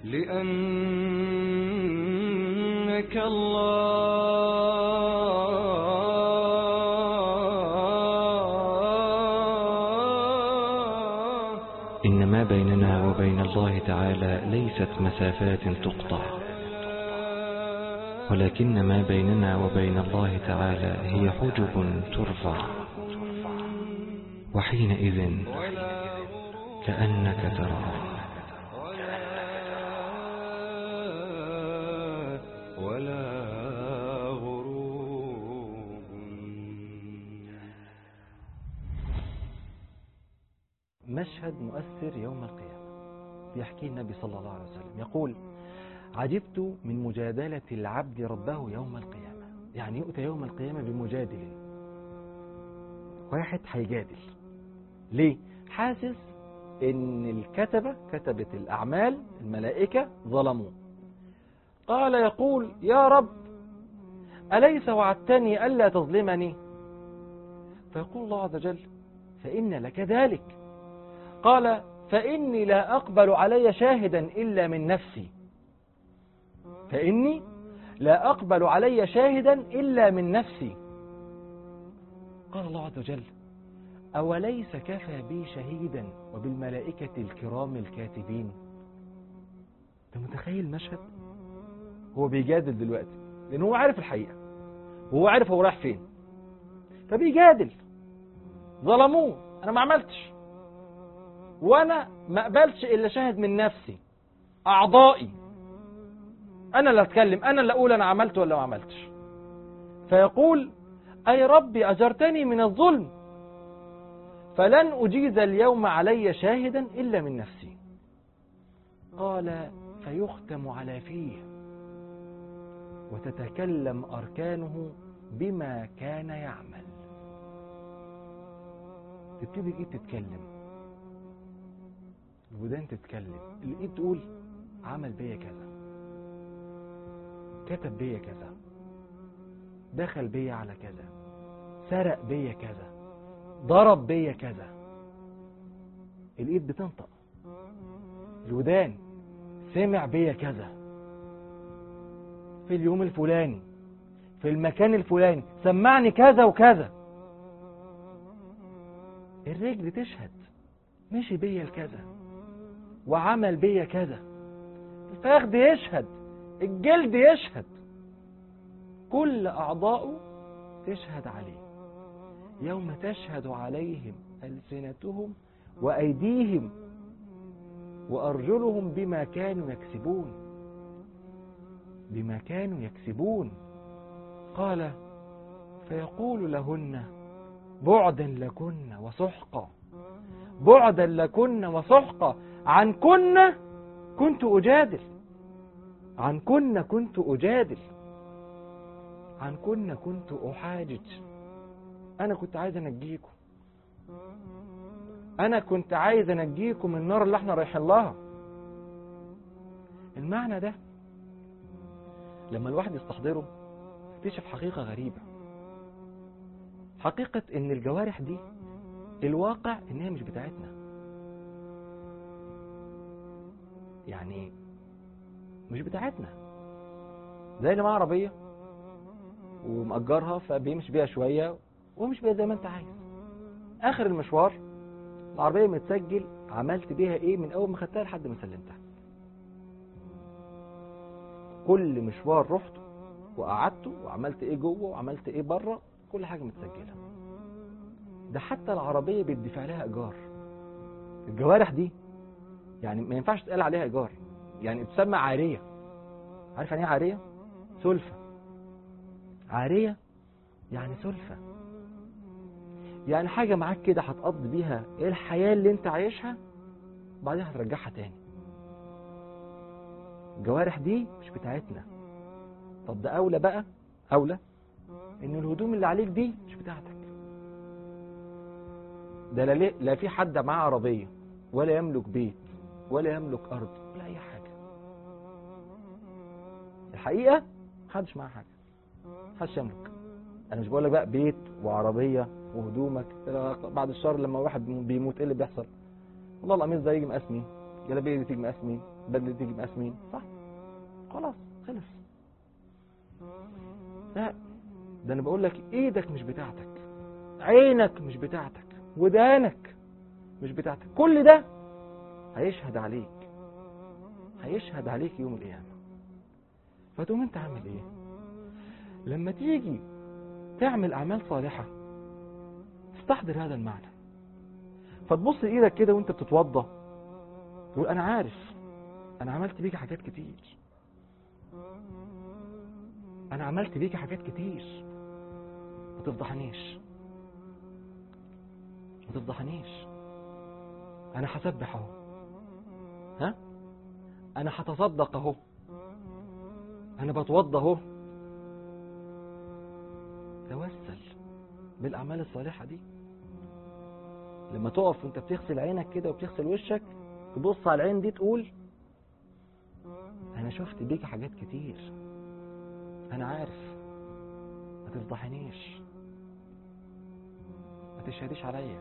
لأنك الله إن ما بيننا وبين الله تعالى ليست مسافات تقطع ولكن ما بيننا وبين الله تعالى هي حجب ترفع وحينئذ كأنك تراه ولا غروب مشهد مؤثر يوم القيامة بيحكي النبي صلى الله عليه وسلم يقول عجبت من مجادلة العبد ربه يوم القيامة يعني يؤتى يوم القيامة بمجادل واحد هيجادل ليه؟ حاسس ان الكتبة كتبة الأعمال الملائكة ظلموه قال يقول يا رب أليس وعدتني ألا تظلمني فيقول الله عز وجل فإن لك ذلك قال فإني لا أقبل علي شاهدا إلا من نفسي فإني لا أقبل علي شاهدا إلا من نفسي قال الله عز وجل أوليس كفى بي شهيدا وبالملائكة الكرام الكاتبين أنت متخيل المشهد هو بيجادل دلوقتي لأن هو عارف الحقيقة وهو عارف هو رايح فين فبيجادل ظلموه أنا ما عملتش وأنا ما قبلتش إلا شاهد من نفسي أعضائي أنا اللي أتكلم أنا اللي أقول أنا عملت ولا ما عملتش فيقول أي ربي أجرتني من الظلم فلن أجيز اليوم علي شاهدا إلا من نفسي قال فيختم على فيه وتتكلم أركانه بما كان يعمل تبتدي الإيد تتكلم الودان تتكلم الإيد تقول عمل بيا كذا كتب بيا كذا دخل بيا على كذا سرق بيا كذا ضرب بيا كذا الايد بتنطق الودان سمع بيا كذا في اليوم الفلاني في المكان الفلاني سمعني كذا وكذا الرجل تشهد مشي بيا الكذا وعمل بيا كذا الفخذ يشهد الجلد يشهد كل أعضاؤه تشهد عليه يوم تشهد عليهم ألسنتهم وأيديهم وأرجلهم بما كانوا يكسبون بما كانوا يكسبون قال فيقول لهن بعدا لكن وسحقا بعدا لكن وسحقا عن كن كنت أجادل عن كن كنت أجادل عن كن كنت أحاجج أنا كنت عايز أنجيكم أنا كنت عايز أنجيكم من النار اللي احنا رايحين لها المعنى ده لما الواحد يستحضره يكتشف حقيقة غريبة حقيقة إن الجوارح دي الواقع إن هي مش بتاعتنا يعني مش بتاعتنا زي اللي معاه عربية ومأجرها فبيمشي بيها شوية ومش بيها زي ما انت عايز اخر المشوار العربية متسجل عملت بيها ايه من اول ما خدتها لحد ما سلمتها كل مشوار رحته وقعدته وعملت ايه جوه وعملت ايه بره كل حاجة متسجلة ده حتى العربية بيدفع لها ايجار الجوارح دي يعني ما ينفعش تقال عليها ايجار يعني تسمى عارية عارف يعني ايه عارية سلفة عارية يعني سلفة يعني حاجة معاك كده هتقضي بيها ايه الحياة اللي انت عايشها وبعدين هترجعها تاني الجوارح دي مش بتاعتنا طب ده اولى بقى اولى ان الهدوم اللي عليك دي مش بتاعتك ده لا, ليه- لا في حد معاه عربية ولا يملك بيت ولا يملك ارض ولا اي حاجة الحقيقة محدش معاه حاجة محدش يملك انا مش بقول لك بقى بيت وعربيه وهدومك بعد الشهر لما واحد بيموت ايه اللي بيحصل والله القميص ده يجي مقاس مين الجلابيه دي تيجي مقاس مين البدله دي تيجي مقاس مين صح خلاص خلص لا ده انا بقول لك ايدك مش بتاعتك عينك مش بتاعتك ودانك مش بتاعتك كل ده هيشهد عليك هيشهد عليك يوم القيامة فتقوم انت عامل ايه لما تيجي تعمل اعمال صالحة تستحضر هذا المعنى فتبص لايدك كده وانت بتتوضى تقول انا عارف انا عملت بيك حاجات كتير انا عملت بيك حاجات كتير ما تفضحنيش ما تفضحنيش انا هسبح اهو ها انا هتصدق اهو انا بتوضى اهو توسل بالاعمال الصالحه دي لما تقف وانت بتغسل عينك كده وبتغسل وشك تبص على العين دي تقول انا شفت بيك حاجات كتير انا عارف ما تفضحنيش ما تشهديش عليا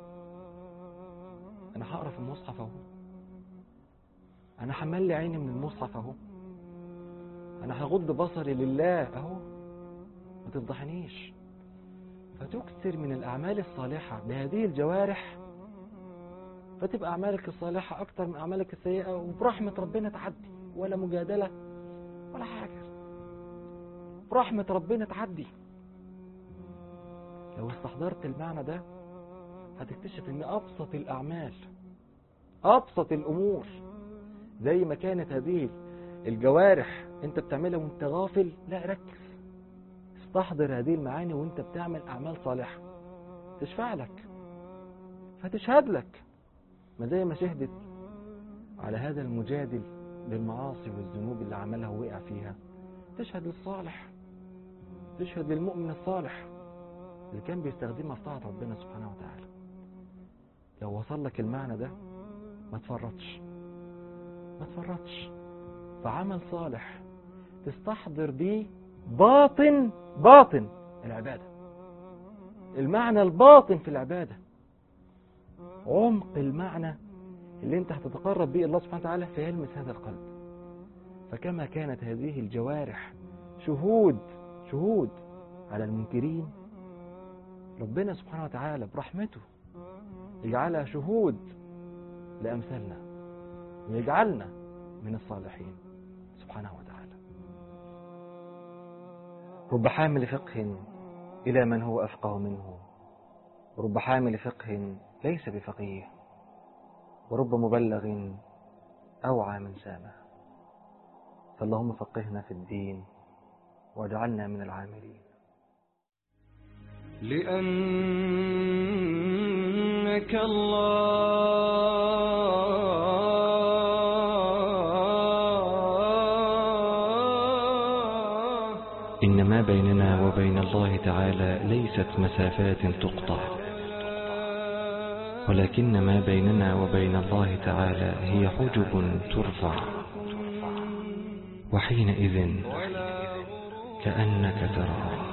انا هقرا في المصحف اهو انا حمل لي عيني من المصحف اهو انا هغض بصري لله اهو ما تفضحنيش فتكثر من الاعمال الصالحه بهذه الجوارح فتبقى اعمالك الصالحه اكتر من اعمالك السيئه وبرحمه ربنا تعدي ولا مجادله ولا حاجه برحمه ربنا تعدي لو استحضرت المعنى ده هتكتشف ان ابسط الاعمال ابسط الامور زي ما كانت هذه الجوارح انت بتعملها وانت غافل لا ركز استحضر هذه المعاني وانت بتعمل اعمال صالحه تشفع لك فتشهد لك ما زي ما شهدت على هذا المجادل للمعاصي والذنوب اللي عملها ووقع فيها تشهد للصالح تشهد للمؤمن الصالح اللي كان بيستخدمها في طاعة ربنا سبحانه وتعالى لو وصل لك المعنى ده ما تفرطش ما تفرطش فعمل صالح تستحضر بيه باطن باطن العبادة المعنى الباطن في العبادة عمق المعنى اللي انت هتتقرب به الله سبحانه وتعالى فيلمس هذا القلب فكما كانت هذه الجوارح شهود شهود على المنكرين ربنا سبحانه وتعالى برحمته يجعلها شهود لأمثالنا ويجعلنا من الصالحين سبحانه وتعالى رب حامل فقه إلى من هو أفقه منه ورب حامل فقه ليس بفقيه ورب مبلغ أوعى من سامه فاللهم فقهنا في الدين واجعلنا من العاملين لأنك الله إن ما بيننا وبين الله تعالى ليست مسافات تقطع ولكن ما بيننا وبين الله تعالى هي حجب ترفع وحينئذ كأنك تراه